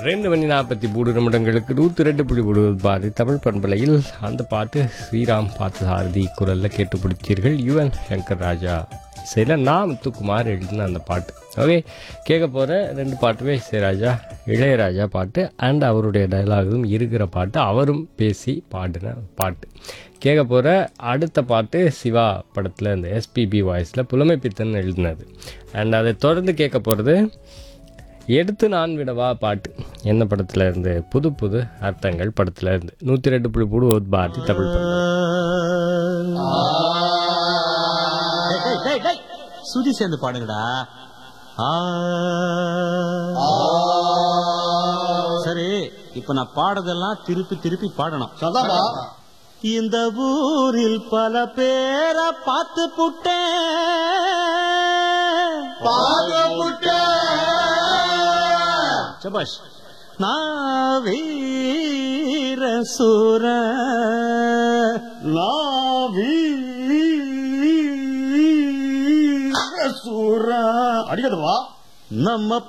ரெண்டு மணி நாற்பத்தி மூணு நிமிடங்களுக்கு நூற்றி ரெண்டு புள்ளி மூணு பாரதி தமிழ் பண்பலையில் அந்த பாட்டு ஸ்ரீராம் பார்த்தசாரதி குரலில் கேட்டு பிடிச்சீர்கள் யுவன் சங்கர் ராஜா இசையில் நான் முத்துக்குமார் எழுதின அந்த பாட்டு ஓகே கேட்க போகிற ரெண்டு பாட்டுமே இசைராஜா இளையராஜா பாட்டு அண்ட் அவருடைய டைலாகும் இருக்கிற பாட்டு அவரும் பேசி பாடின பாட்டு கேட்க போகிற அடுத்த பாட்டு சிவா படத்தில் இந்த எஸ்பிபி வாய்ஸில் புலமை பித்தன் எழுதினது அண்ட் அதை தொடர்ந்து கேட்க போகிறது எடுத்து நான் விடவா பாட்டு என்ன படத்துல இருந்து புது புது அர்த்தங்கள் படத்துல இருந்து நூத்தி ரெண்டு புள்ளி மூணு ஒரு பாரதி தமிழ் படம் டேய், டேய், டேய், டேய். சுதி சேர்ந்து பாடுங்கடா ஆ. சரி இப்ப நான் பாடுறதெல்லாம் திருப்பி திருப்பி பாடணும் சதாபா இந்த ஊரில் பல பேரை பார்த்து புட்டேன் பாகமுட்ட சபாஷ் நான் வீர சூர நாவி சூரா அடிக்கதுவா நம்ம